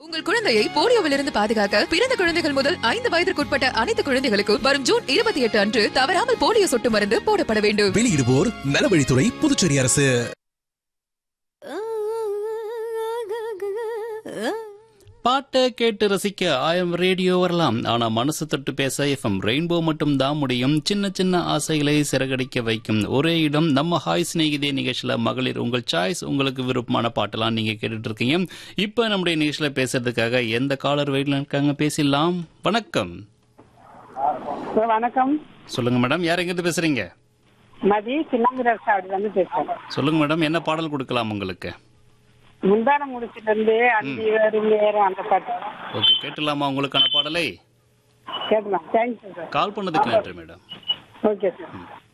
உங்கள் குழந்தையை போலியோவிலிருந்து பாதுகாக்க பிறந்த குழந்தைகள் முதல் ஐந்து வயதிற்குட்பட்ட அனைத்து குழந்தைகளுக்கும் வரும் ஜூன் இருபத்தி எட்டு அன்று தவறாமல் போலியோ சொட்டு மருந்து போடப்பட வேண்டும் வெளியிடுவோர் நலவழித்துறை புதுச்சேரி அரசு பாட்டை கேட்டு ரசிக்க ஆயம் ரேடியோ வரலாம் ஆனா மனசு தொட்டு பேச எஃப்எம் ரெயின்போ மட்டும் தான் முடியும் சின்ன சின்ன ஆசைகளை சிறகடிக்க வைக்கும் ஒரே இடம் நம்ம ஹாய் சிநேகிதே நிகழ்ச்சியில மகளிர் உங்கள் சாய்ஸ் உங்களுக்கு விருப்பமான பாட்டெல்லாம் நீங்க கேட்டுட்டு இருக்கீங்க இப்ப நம்முடைய நிகழ்ச்சியில பேசுறதுக்காக எந்த காலர் வெயிட்ல இருக்காங்க பேசிடலாம் வணக்கம் சார் வணக்கம் சொல்லுங்க மேடம் யார் எங்கிருந்து பேசுறீங்க மதி சின்னங்கிரர் சாவடி வந்து பேசுறேன் சொல்லுங்க மேடம் என்ன பாடல் கொடுக்கலாம் உங்களுக்கு முந்தான முடிச்சுல இருந்து அந்தி வரும் நேரம் அந்த பாட்டு ஓகே கேட்டலாமா உங்களுக்கான பாடலை கேட்கலாம் தேங்க்யூ சார் கால் பண்ணதுக்கு நன்றி மேடம் ஓகே சார்